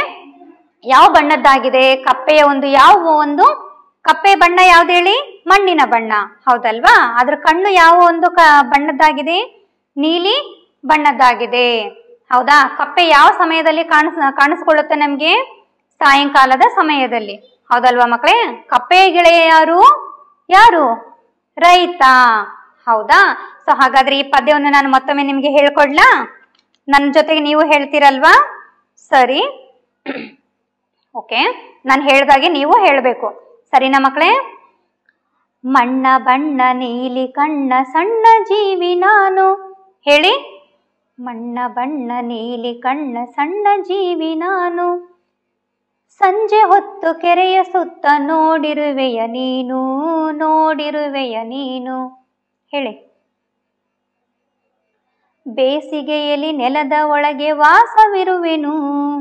B: ಯಾವ ಬಣ್ಣದ್ದಾಗಿದೆ ಕಪ್ಪೆಯ ಒಂದು ಯಾವ ಒಂದು ಕಪ್ಪೆ ಬಣ್ಣ ಯಾವ್ದು ಹೇಳಿ ಮಣ್ಣಿನ ಬಣ್ಣ ಹೌದಲ್ವಾ ಅದ್ರ ಕಣ್ಣು ಯಾವ ಒಂದು ಕ ಬಣ್ಣದ್ದಾಗಿದೆ ನೀಲಿ ಬಣ್ಣದ್ದಾಗಿದೆ ಹೌದಾ ಕಪ್ಪೆ ಯಾವ ಸಮಯದಲ್ಲಿ ಕಾಣಿಸ್ ಕಾಣಿಸ್ಕೊಳ್ಳುತ್ತೆ ನಮ್ಗೆ ಸಾಯಂಕಾಲದ ಸಮಯದಲ್ಲಿ ಹೌದಲ್ವಾ ಮಕ್ಕಳೇ ಕಪ್ಪೆ ಗೆಳೆಯ ಯಾರು ಯಾರು ರೈತ ಹೌದಾ ಸೊ ಹಾಗಾದ್ರೆ ಈ ಪದ್ಯವನ್ನು ನಾನು ಮತ್ತೊಮ್ಮೆ ನಿಮ್ಗೆ ಹೇಳ್ಕೊಡ್ಲಾ ನನ್ನ ಜೊತೆಗೆ ನೀವು ಹೇಳ್ತೀರಲ್ವಾ ಸರಿ ಓಕೆ ನಾನು ಹೇಳ್ದಾಗೆ ನೀವು ಹೇಳಬೇಕು ಸರಿನಾ ಮಕ್ಕಳೇ ಮಣ್ಣ ಬಣ್ಣ ನೀಲಿ ಕಣ್ಣ ಸಣ್ಣ ಜೀವಿ ನಾನು ಹೇಳಿ ಮಣ್ಣ ಬಣ್ಣ ನೀಲಿ ಕಣ್ಣ ಸಣ್ಣ ಜೀವಿ ನಾನು ಸಂಜೆ ಹೊತ್ತು ಕೆರೆಯ ಸುತ್ತ ನೋಡಿರುವೆಯ ನೀನು ನೋಡಿರುವೆಯ ನೀನು ಹೇಳಿ ಬೇಸಿಗೆಯಲ್ಲಿ ನೆಲದ ಒಳಗೆ ವಾಸವಿರುವೆನು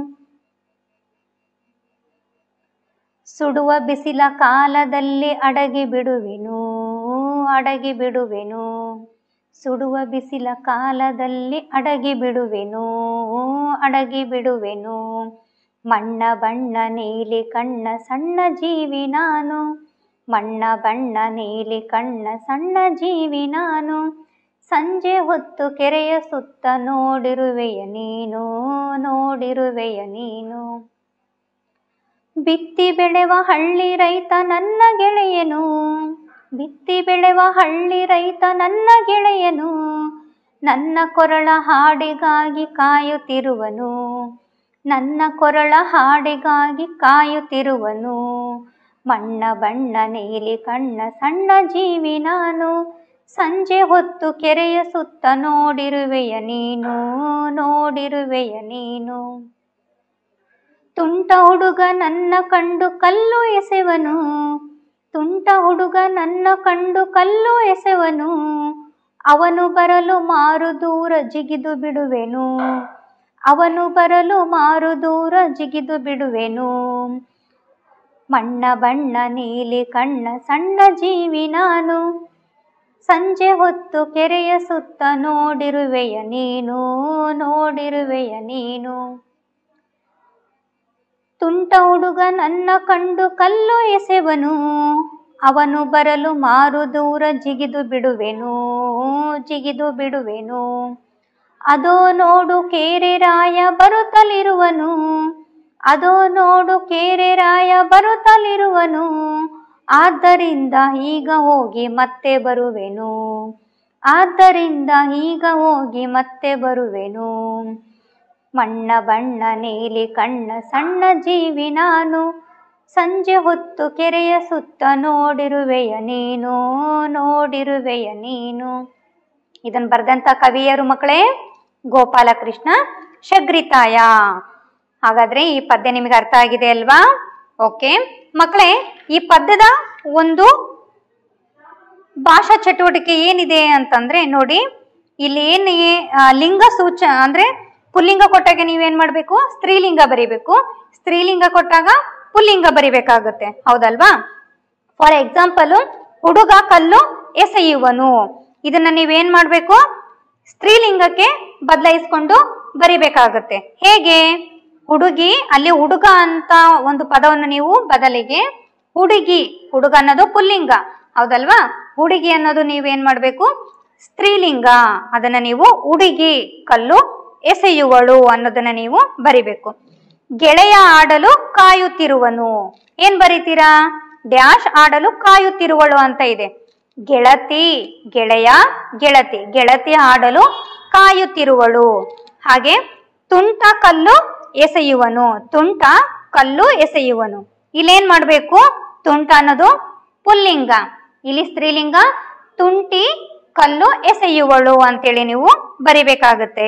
B: ಸುಡುವ ಬಿಸಿಲ ಕಾಲದಲ್ಲಿ ಅಡಗಿ ಬಿಡುವೆನು ಅಡಗಿ ಬಿಡುವೆನು ಸುಡುವ ಬಿಸಿಲ ಕಾಲದಲ್ಲಿ ಅಡಗಿ ಬಿಡುವೆನು ಅಡಗಿ ಬಿಡುವೆನು ಮಣ್ಣ ಬಣ್ಣ ನೀಲಿ ಕಣ್ಣ ಸಣ್ಣ ಜೀವಿ ನಾನು ಮಣ್ಣ ಬಣ್ಣ ನೀಲಿ ಕಣ್ಣ ಸಣ್ಣ ಜೀವಿ ನಾನು ಸಂಜೆ ಹೊತ್ತು ಕೆರೆಯ ಸುತ್ತ ನೋಡಿರುವೆಯ ನೀನು ನೋಡಿರುವೆಯ ನೀನು ಬಿತ್ತಿ ಬೆಳೆವ ಹಳ್ಳಿ ರೈತ ನನ್ನ ಗೆಳೆಯನು ಬಿತ್ತಿ ಬೆಳೆವ ಹಳ್ಳಿ ರೈತ ನನ್ನ ಗೆಳೆಯನು ನನ್ನ ಕೊರಳ ಹಾಡಿಗಾಗಿ ಕಾಯುತ್ತಿರುವನು ನನ್ನ ಕೊರಳ ಹಾಡಿಗಾಗಿ ಕಾಯುತ್ತಿರುವನು ಮಣ್ಣ ಬಣ್ಣ ನೀಲಿ ಕಣ್ಣ ಸಣ್ಣ ಜೀವಿ ನಾನು ಸಂಜೆ ಹೊತ್ತು ಕೆರೆಯ ಸುತ್ತ ನೋಡಿರುವೆಯ ನೀನು ನೋಡಿರುವೆಯ ನೀನು ತುಂಟ ಹುಡುಗ ನನ್ನ ಕಂಡು ಕಲ್ಲು ಎಸೆವನು ತುಂಟ ಹುಡುಗ ನನ್ನ ಕಂಡು ಕಲ್ಲು ಎಸೆವನು ಅವನು ಬರಲು ಮಾರು ದೂರ ಜಿಗಿದು ಬಿಡುವೆನು ಅವನು ಬರಲು ಮಾರು ದೂರ ಜಿಗಿದು ಬಿಡುವೆನು ಮಣ್ಣ ಬಣ್ಣ ನೀಲಿ ಕಣ್ಣ ಸಣ್ಣ ಜೀವಿ ನಾನು ಸಂಜೆ ಹೊತ್ತು ಕೆರೆಯ ಸುತ್ತ ನೋಡಿರುವೆಯ ನೀನು ನೋಡಿರುವೆಯ ನೀನು ತುಂಟ ಹುಡುಗ ನನ್ನ ಕಂಡು ಕಲ್ಲು ಎಸೆವನು ಅವನು ಬರಲು ಮಾರು ದೂರ ಜಿಗಿದು ಬಿಡುವೆನು ಜಿಗಿದು ಬಿಡುವೆನು ಅದೋ ನೋಡು ಕೇರೆ ರಾಯ ಬರುತ್ತಲಿರುವನು ಅದೋ ನೋಡು ಕೇರೆ ರಾಯ ಬರುತ್ತಲಿರುವನು ಆದ್ದರಿಂದ ಈಗ ಹೋಗಿ ಮತ್ತೆ ಬರುವೆನು ಆದ್ದರಿಂದ ಈಗ ಹೋಗಿ ಮತ್ತೆ ಬರುವೆನು ಮಣ್ಣ ಬಣ್ಣ ನೀಲಿ ಕಣ್ಣ ಸಣ್ಣ ಜೀವಿ ನಾನು ಸಂಜೆ ಹೊತ್ತು ಕೆರೆಯ ಸುತ್ತ ನೋಡಿರುವೆಯ ನೀನು ನೋಡಿರುವೆಯ ನೀನು ಇದನ್ನು ಬರೆದಂಥ ಕವಿಯರು ಮಕ್ಕಳೇ ಗೋಪಾಲಕೃಷ್ಣ ಶಗ್ರಿತಾಯ ಹಾಗಾದ್ರೆ ಈ ಪದ್ಯ ನಿಮಗೆ ಅರ್ಥ ಆಗಿದೆ ಅಲ್ವಾ ಓಕೆ ಮಕ್ಕಳೇ ಈ ಪದ್ಯದ ಒಂದು ಭಾಷಾ ಚಟುವಟಿಕೆ ಏನಿದೆ ಅಂತಂದ್ರೆ ನೋಡಿ ಇಲ್ಲಿ ಏನ್ ಏ- ಆ, ಲಿಂಗ ಸೂಚ ಅಂದ್ರೆ ಪುಲ್ಲಿಂಗ ಕೊಟ್ಟಾಗ ನೀವೇನ್ ಮಾಡ್ಬೇಕು ಸ್ತ್ರೀಲಿಂಗ ಬರಿಬೇಕು ಸ್ತ್ರೀಲಿಂಗ ಕೊಟ್ಟಾಗ ಪುಲ್ಲಿಂಗ ಬರಿಬೇಕಾಗುತ್ತೆ ಹೌದಲ್ವಾ ಫಾರ್ ಎಕ್ಸಾಂಪಲ್ ಹುಡುಗ ಕಲ್ಲು ಎಸೆಯುವನು ಇದನ್ನ ನೀವೇನ್ ಮಾಡ್ಬೇಕು ಸ್ತ್ರೀಲಿಂಗಕ್ಕೆ ಬದಲಾಯಿಸ್ಕೊಂಡು ಬರಿಬೇಕಾಗುತ್ತೆ ಹೇಗೆ ಹುಡುಗಿ ಅಲ್ಲಿ ಹುಡುಗ ಅಂತ ಒಂದು ಪದವನ್ನು ನೀವು ಬದಲಿಗೆ ಹುಡುಗಿ ಹುಡುಗ ಅನ್ನೋದು ಪುಲ್ಲಿಂಗ ಹೌದಲ್ವಾ ಹುಡುಗಿ ಅನ್ನೋದು ನೀವೇನ್ ಮಾಡ್ಬೇಕು ಸ್ತ್ರೀಲಿಂಗ ಅದನ್ನ ನೀವು ಹುಡುಗಿ ಕಲ್ಲು ಎಸೆಯುವಳು ಅನ್ನೋದನ್ನ ನೀವು ಬರಿಬೇಕು ಗೆಳೆಯ ಆಡಲು ಕಾಯುತ್ತಿರುವನು ಏನ್ ಬರೀತೀರಾ ಡ್ಯಾಶ್ ಆಡಲು ಕಾಯುತ್ತಿರುವಳು ಅಂತ ಇದೆ ಗೆಳತಿ ಗೆಳೆಯ ಗೆಳತಿ ಗೆಳತಿ ಆಡಲು ಕಾಯುತ್ತಿರುವಳು ಹಾಗೆ ತುಂಟ ಕಲ್ಲು ಎಸೆಯುವನು ತುಂಟ ಕಲ್ಲು ಎಸೆಯುವನು ಇಲ್ಲೇನ್ ಮಾಡ್ಬೇಕು ತುಂಟ ಅನ್ನೋದು ಪುಲ್ಲಿಂಗ ಇಲ್ಲಿ ಸ್ತ್ರೀಲಿಂಗ ತುಂಟಿ ಕಲ್ಲು ಎಸೆಯುವಳು ಅಂತೇಳಿ ನೀವು ಬರಿಬೇಕಾಗತ್ತೆ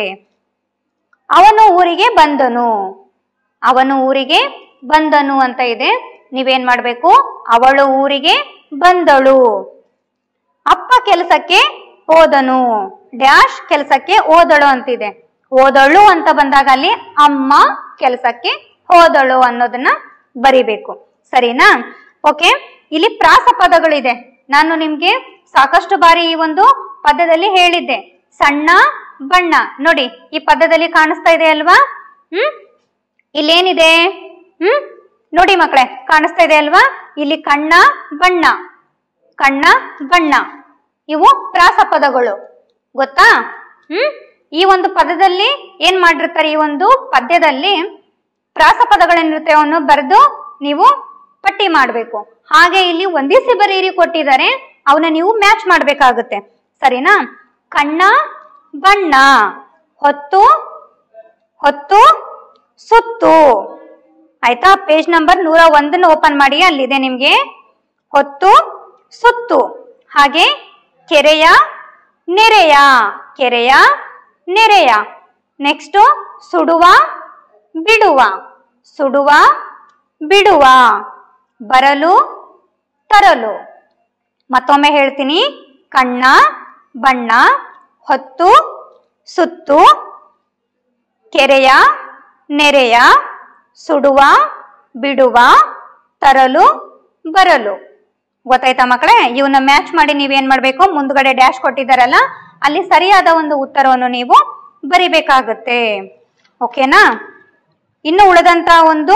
B: ಅವನು ಊರಿಗೆ ಬಂದನು ಅವನು ಊರಿಗೆ ಬಂದನು ಅಂತ ಇದೆ ನೀವೇನ್ ಮಾಡ್ಬೇಕು ಅವಳು ಊರಿಗೆ ಬಂದಳು ಅಪ್ಪ ಕೆಲಸಕ್ಕೆ ಹೋದನು ಡ್ಯಾಶ್ ಕೆಲಸಕ್ಕೆ ಹೋದಳು ಅಂತಿದೆ ಹೋದಳು ಅಂತ ಬಂದಾಗ ಅಲ್ಲಿ ಅಮ್ಮ ಕೆಲಸಕ್ಕೆ ಹೋದಳು ಅನ್ನೋದನ್ನ ಬರಿಬೇಕು ಸರಿನಾ ಓಕೆ ಇಲ್ಲಿ ಪ್ರಾಸ ಪದಗಳಿದೆ ನಾನು ನಿಮ್ಗೆ ಸಾಕಷ್ಟು ಬಾರಿ ಈ ಒಂದು ಪದದಲ್ಲಿ ಹೇಳಿದ್ದೆ ಸಣ್ಣ ಬಣ್ಣ ನೋಡಿ ಈ ಪದದಲ್ಲಿ ಕಾಣಿಸ್ತಾ ಇದೆ ಅಲ್ವಾ ಹ್ಮ್ ಇಲ್ಲೇನಿದೆ ಹ್ಮ್ ನೋಡಿ ಮಕ್ಕಳೇ ಕಾಣಿಸ್ತಾ ಇದೆ ಅಲ್ವಾ ಇಲ್ಲಿ ಕಣ್ಣ ಬಣ್ಣ ಕಣ್ಣ ಬಣ್ಣ ಇವು ಪ್ರಾಸ ಪದಗಳು ಗೊತ್ತಾ ಹ್ಮ್ ಈ ಒಂದು ಪದದಲ್ಲಿ ಏನ್ ಮಾಡಿರ್ತಾರೆ ಈ ಒಂದು ಪದ್ಯದಲ್ಲಿ ಪ್ರಾಸ ಪದಗಳ ನೃತ್ಯವನ್ನು ಬರೆದು ನೀವು ಪಟ್ಟಿ ಮಾಡಬೇಕು ಹಾಗೆ ಇಲ್ಲಿ ಒಂದಿಸಿ ಬರೀರಿ ಕೊಟ್ಟಿದ್ದಾರೆ ಅವನ್ನ ನೀವು ಮ್ಯಾಚ್ ಮಾಡ್ಬೇಕಾಗುತ್ತೆ ಸರಿನಾ ಕಣ್ಣ ಬಣ್ಣ ಹೊತ್ತು ಹೊತ್ತು ಸುತ್ತು ಆಯ್ತಾ ಪೇಜ್ ನಂಬರ್ ನೂರ ಒಂದನ್ನು ಓಪನ್ ಮಾಡಿ ಅಲ್ಲಿದೆ ನಿಮ್ಗೆ ಹೊತ್ತು ಸುತ್ತು ಹಾಗೆ ಕೆರೆಯ ನೆರೆಯ ಕೆರೆಯ ನೆರೆಯ ನೆಕ್ಸ್ಟ್ ಸುಡುವ ಬಿಡುವ ಸುಡುವ ಬಿಡುವ ಬರಲು ತರಲು ಮತ್ತೊಮ್ಮೆ ಹೇಳ್ತೀನಿ ಕಣ್ಣ ಬಣ್ಣ ಹೊತ್ತು ಸುತ್ತು ಕೆರೆಯ ನೆರೆಯ ಸುಡುವ ಬಿಡುವ ತರಲು ಬರಲು ಗೊತ್ತಾಯ್ತಾ ಮಕ್ಕಳೇ ಇವನ್ನ ಮ್ಯಾಚ್ ಮಾಡಿ ನೀವೇನ್ ಮಾಡ್ಬೇಕು ಮುಂದ್ಗಡೆ ಡ್ಯಾಶ್ ಕೊಟ್ಟಿದ್ದಾರಲ್ಲ ಅಲ್ಲಿ ಸರಿಯಾದ ಒಂದು ಉತ್ತರವನ್ನು ನೀವು ಬರಿಬೇಕಾಗುತ್ತೆ ಓಕೆನಾ ಇನ್ನು ಉಳಿದಂತ ಒಂದು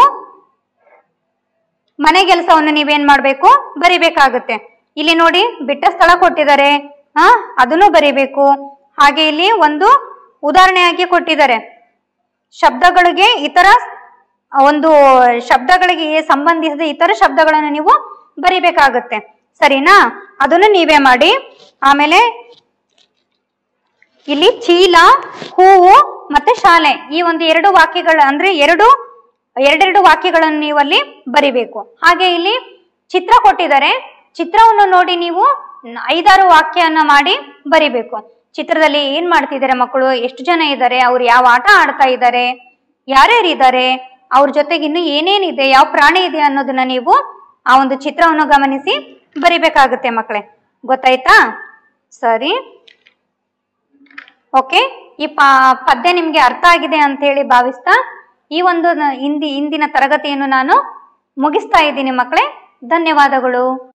B: ಮನೆ ಕೆಲಸವನ್ನು ನೀವೇನ್ ಮಾಡ್ಬೇಕು ಬರಿಬೇಕಾಗುತ್ತೆ ಇಲ್ಲಿ ನೋಡಿ ಬಿಟ್ಟ ಸ್ಥಳ ಕೊಟ್ಟಿದ್ದಾರೆ ಹಾ ಅದನ್ನು ಬರಿಬೇಕು ಹಾಗೆ ಇಲ್ಲಿ ಒಂದು ಉದಾಹರಣೆಯಾಗಿ ಕೊಟ್ಟಿದ್ದಾರೆ ಶಬ್ದಗಳಿಗೆ ಇತರ ಒಂದು ಶಬ್ದಗಳಿಗೆ ಸಂಬಂಧಿಸಿದ ಇತರ ಶಬ್ದಗಳನ್ನು ನೀವು ಬರಿಬೇಕಾಗುತ್ತೆ ಸರಿನಾ ಅದನ್ನು ನೀವೇ ಮಾಡಿ ಆಮೇಲೆ ಇಲ್ಲಿ ಚೀಲ ಹೂವು ಮತ್ತೆ ಶಾಲೆ ಈ ಒಂದು ಎರಡು ವಾಕ್ಯಗಳ ಅಂದ್ರೆ ಎರಡು ಎರಡೆರಡು ವಾಕ್ಯಗಳನ್ನು ನೀವು ಅಲ್ಲಿ ಬರಿಬೇಕು ಹಾಗೆ ಇಲ್ಲಿ ಚಿತ್ರ ಕೊಟ್ಟಿದ್ದಾರೆ ಚಿತ್ರವನ್ನು ನೋಡಿ ನೀವು ನ- ಐದಾರು ವಾಕ್ಯನ ಮಾಡಿ ಬರಿಬೇಕು ಚಿತ್ರದಲ್ಲಿ ಏನ್ ಮಾಡ್ತಿದ್ದಾರೆ ಮಕ್ಕಳು ಎಷ್ಟು ಜನ ಇದ್ದಾರೆ ಅವ್ರು ಯಾವ ಆಟ ಆಡ್ತಾ ಇದ್ದಾರೆ ಯಾರ್ಯಾರು ಇದ್ದಾರೆ ಅವ್ರ ಜೊತೆಗೆ ಇನ್ನು ಏನೇನಿದೆ ಯಾವ ಪ್ರಾಣಿ ಇದೆ ಅನ್ನೋದನ್ನ ನೀವು ಆ ಒಂದು ಚಿತ್ರವನ್ನು ಗಮನಿಸಿ ಬರಿಬೇಕಾಗುತ್ತೆ ಮಕ್ಕಳೇ ಗೊತ್ತಾಯ್ತಾ ಸರಿ ಓಕೆ ಈ ಪ ಪದ್ಯ ನಿಮ್ಗೆ ಅರ್ಥ ಆಗಿದೆ ಅಂತ ಹೇಳಿ ಭಾವಿಸ್ತಾ ಈ ಒಂದು ನ- ಇಂದಿ ಇಂದಿನ ತರಗತಿಯನ್ನು ನಾನು ಮುಗಿಸ್ತಾ ಇದ್ದೀನಿ ಮಕ್ಕಳೇ ಧನ್ಯವಾದಗಳು